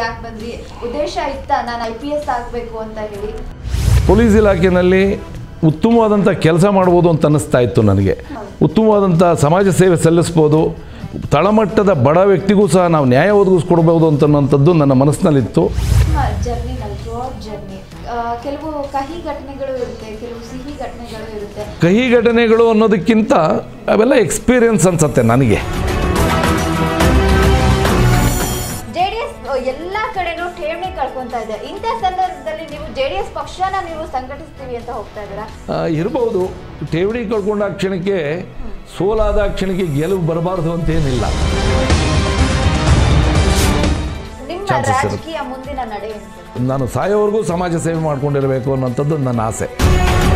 ಯಾಕೆ ಬಂದ್ರಿ ಉದ್ದೇಶ ಇತ್ತ ನಾನು ಐ ಪಿ ಎಸ್ ಆಗಬೇಕು ಅಂತ ಹೇಳಿ ಪೊಲೀಸ್ ಇಲಾಖೆಯಲ್ಲಿ ಉತ್ತಮವಾದಂಥ ಕೆಲಸ ಮಾಡ್ಬೋದು ಅಂತ ಅನ್ನಿಸ್ತಾ ಇತ್ತು ನನಗೆ ಉತ್ತಮವಾದಂಥ ಸಮಾಜ ಸೇವೆ ಸಲ್ಲಿಸ್ಬೋದು ತಳಮಟ್ಟದ ಬಡ ವ್ಯಕ್ತಿಗೂ ಸಹ ನಾವು ನ್ಯಾಯ ಒದಗಿಸ್ಕೊಡ್ಬೋದು ಅಂತನ್ನುವಂಥದ್ದು ನನ್ನ ಮನಸ್ಸಿನಲ್ಲಿತ್ತು ನಿಮ್ಮ ಜರ್ನಿನಲ್ಲಿ ಥ್ರೂಔಟ್ ಜರ್ನಿ ಕೆಲವು ಕಹಿ ಘಟನೆಗಳು ಇರುತ್ತೆ ಕೆಲವು ಸಿಹಿ ಘಟನೆಗಳು ಇರುತ್ತೆ ಕಹಿ ಘಟನೆಗಳು ಅನ್ನೋದಕ್ಕಿಂತ ಅವೆಲ್ಲ ಎಕ್ಸ್ಪೀರಿಯನ್ಸ್ ಅನ್ಸುತ್ತೆ ನನಗೆ ಜೆ ಡಿ ಎಸ್ ಎಲ್ಲ ಕಡೆನೂ ಠೇವಣಿ ಕಳ್ಕೊಂತ ಇದೆ ಇಂಥ ಸಂದರ್ಭದಲ್ಲಿ ನೀವು ಜೆ ಡಿ ಎಸ್ ಪಕ್ಷನ ನೀವು ಸಂಘಟಿಸ್ತೀವಿ ಅಂತ ಹೋಗ್ತಾ ಇದ್ದೀರಾ ಆ, ಇರ್ಬೋದು ಠೇವಣಿ ಕಳ್ಕೊಂಡ ಕ್ಷಣಕ್ಕೆ ಸೋಲಾದ ಕ್ಷಣಕ್ಕೆ ಗೆಲುವು ಬರಬಾರ್ದು ಅಂತೇನಿಲ್ಲ ನಿಮ್ಮ Chances ಇರುತ್ತೆ. ರಾಜಕೀಯ ಮುಂದಿನ ನಡೆ ಏನು ಸರ್? ನಾನು ಸಾಯೋವರೆಗೂ ಸಮಾಜ ಸೇವೆ ಮಾಡ್ಕೊಂಡಿರಬೇಕು ಅನ್ನೋಂಥದ್ದು ನನ್ನ ಆಸೆ